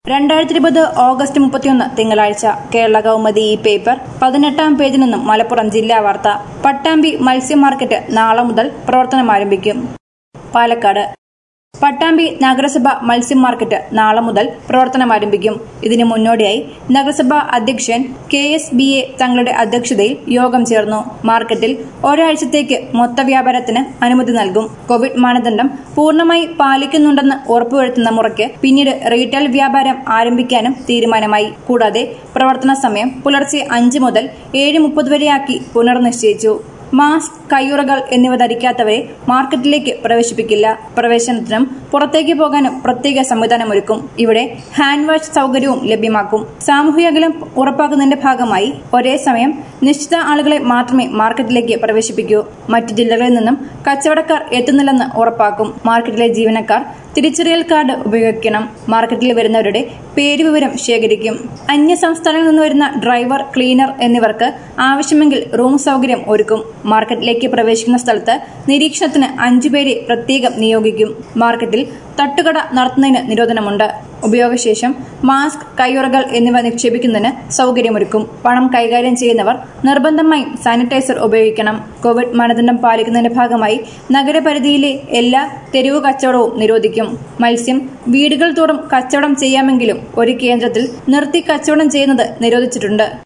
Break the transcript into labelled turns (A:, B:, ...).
A: രണ്ടായിരത്തി ഇരുപത് ഓഗസ്റ്റ് മുപ്പത്തിയൊന്ന് തിങ്കളാഴ്ച കേരള കൗമുദി ഈ പേപ്പർ പതിനെട്ടാം പേജിൽ നിന്നും മലപ്പുറം ജില്ലാ വാർത്ത പട്ടാമ്പി മത്സ്യ മാർക്കറ്റ് നാളെ മുതൽ പ്രവർത്തനം ആരംഭിക്കും പാലക്കാട് പട്ടാമ്പി നഗരസഭ മത്സ്യ മാർക്കറ്റ് നാളെ മുതൽ പ്രവർത്തനം ആരംഭിക്കും ഇതിനു മുന്നോടിയായി നഗരസഭാ അധ്യക്ഷൻ കെ എസ് ബി എ തങ്ങളുടെ അധ്യക്ഷതയിൽ യോഗം ചേർന്നു മാർക്കറ്റിൽ ഒരാഴ്ചത്തേക്ക് മൊത്ത വ്യാപാരത്തിന് അനുമതി നൽകും കോവിഡ് മാനദണ്ഡം പൂർണ്ണമായി പാലിക്കുന്നുണ്ടെന്ന് ഉറപ്പുവരുത്തുന്ന മുറയ്ക്ക് പിന്നീട് റീറ്റെയിൽ വ്യാപാരം ആരംഭിക്കാനും തീരുമാനമായി കൂടാതെ പ്രവർത്തന സമയം പുലർച്ചെ അഞ്ച് മുതൽ ഏഴ് മുപ്പത് വരെയാക്കി പുനർനിശ്ചയിച്ചു മാസ്ക് കയ്യുറകൾ എന്നിവ ധരിക്കാത്തവരെ മാർക്കറ്റിലേക്ക് പ്രവേശിപ്പിക്കില്ല പ്രവേശനത്തിനും പുറത്തേക്ക് പോകാനും പ്രത്യേക സംവിധാനമൊരുക്കും ഇവിടെ ഹാൻഡ് വാഷ് സൗകര്യവും ലഭ്യമാക്കും സാമൂഹിക അകലം ഉറപ്പാക്കുന്നതിന്റെ ഭാഗമായി ഒരേ സമയം നിശ്ചിത ആളുകളെ മാത്രമേ മാർക്കറ്റിലേക്ക് പ്രവേശിപ്പിക്കൂ മറ്റു ജില്ലകളിൽ നിന്നും കച്ചവടക്കാർ എത്തുന്നില്ലെന്ന് ഉറപ്പാക്കും മാർക്കറ്റിലെ ജീവനക്കാർ തിരിച്ചറിയൽ കാർഡ് ഉപയോഗിക്കണം മാർക്കറ്റിൽ വരുന്നവരുടെ പേര് വിവരം ശേഖരിക്കും അന്യ സംസ്ഥാനങ്ങളിൽ നിന്ന് വരുന്ന ഡ്രൈവർ ക്ലീനർ എന്നിവർക്ക് ആവശ്യമെങ്കിൽ റൂം സൗകര്യം ഒരുക്കും മാർക്കറ്റിലേക്ക് പ്രവേശിക്കുന്ന സ്ഥലത്ത് നിരീക്ഷണത്തിന് അഞ്ചുപേരെ പ്രത്യേകം നിയോഗിക്കും മാർക്കറ്റിൽ തട്ടുകട നടത്തുന്നതിന് നിരോധനമുണ്ട് ഉപയോഗശേഷം മാസ്ക് കയ്യുറകൾ എന്നിവ നിക്ഷേപിക്കുന്നതിന് സൗകര്യമൊരുക്കും പണം കൈകാര്യം ചെയ്യുന്നവർ നിർബന്ധമായും സാനിറ്റൈസർ ഉപയോഗിക്കണം കോവിഡ് മാനദണ്ഡം പാലിക്കുന്നതിന്റെ ഭാഗമായി നഗരപരിധിയിലെ എല്ലാ തെരുവു കച്ചവടവും നിരോധിക്കും മത്സ്യം വീടുകൾ തോറും കച്ചവടം ചെയ്യാമെങ്കിലും ഒരു കേന്ദ്രത്തിൽ നിർത്തി കച്ചവടം ചെയ്യുന്നത് നിരോധിച്ചിട്ടുണ്ട്